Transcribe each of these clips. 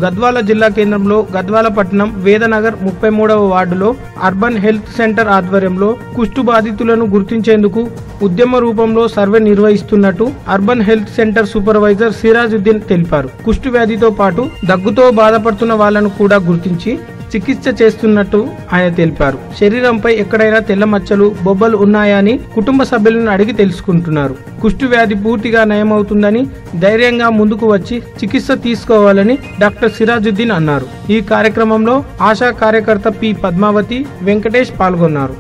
గద్వాల జిల్లా కేంద్రంలో గద్వాల పట్టణం వేదనగర్ ముప్పై మూడవ వార్డులో అర్బన్ హెల్త్ సెంటర్ ఆధ్వర్యంలో కుష్టు బాధితులను గుర్తించేందుకు ఉద్యమ రూపంలో సర్వే నిర్వహిస్తున్నట్టు urban health centre supervisor Sirajuddin తెలిపారు కుష్టు వ్యాధితో పాటు దగ్గుతో బాధపడుతున్న వాళ్లను కూడా గుర్తించి చికిత్స చేస్తున్నట్టు ఆయన తెలిపారు శరీరంపై ఎక్కడైనా తెల్ల మచ్చలు బొబ్బలు ఉన్నాయా అని కుటుంబ సభ్యులను అడిగి తెలుసుకుంటున్నారు కుష్టు వ్యాధి పూర్తిగా నయమవుతుందని ధైర్యంగా ముందుకు వచ్చి చికిత్స తీసుకోవాలని డాక్టర్ సిరాజుద్దీన్ అన్నారు ఈ కార్యక్రమంలో ఆశా కార్యకర్త పి పద్మావతి వెంకటేష్ పాల్గొన్నారు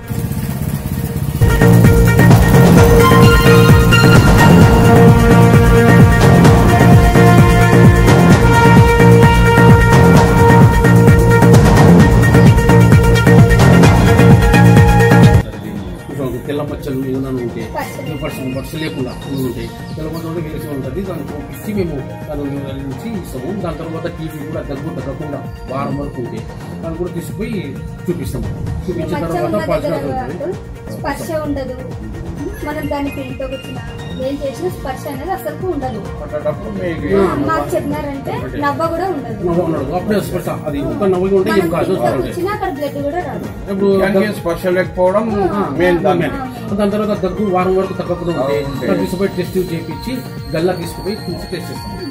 కొంచెం తెల్ల మచ్చలు ఏమైనా ఉంటే పర్సన్ బట్స్ లేకుండా ఉంటాయి తెల్ల మచ్చలు ఉంటే వేరే ఉంటుంది దాన్ని చూపించి మేము దాని నుంచి ఇస్తాము దాని తర్వాత టీవీ కూడా దగ్గు తగ్గకుండా వారం వరకు ఉంటే దాన్ని కూడా తీసుకుపోయి చూపిస్తాము చూపించిన మచ్చ తర్వాత ఉన్న పర్సన్ దగ్గర అవుతుంది స్పర్శ ఉండదు మనం దాన్ని పెయింట్ వచ్చిన ఏం చేసిన స్పర్శ అనేది అసలు ఉండదు పట్టేటప్పుడు మీకు మాకు చెప్పినారంటే నవ్వ కూడా ఉండదు నవ్వు ఉన్నాడు అప్పుడే స్పర్శ అది ఒక నవ్వుగా ఉంటే ఏం మనం కాదు కింద కూర్చున్నా అక్కడ బ్లడ్ కూడా రాదు ఇప్పుడు దానికి స్పర్శ లేకపోవడం మెయిన్ దాన్ని దాని తర్వాత దగ్గు వారం వరకు తగ్గకుండా ఉంటే ఉంటే. దాన్ని తీసుకుపోయి టెస్ట్ చేయించి గల్లా తీసుకుపోయి చూసి టెస్ట్ చేస్తాం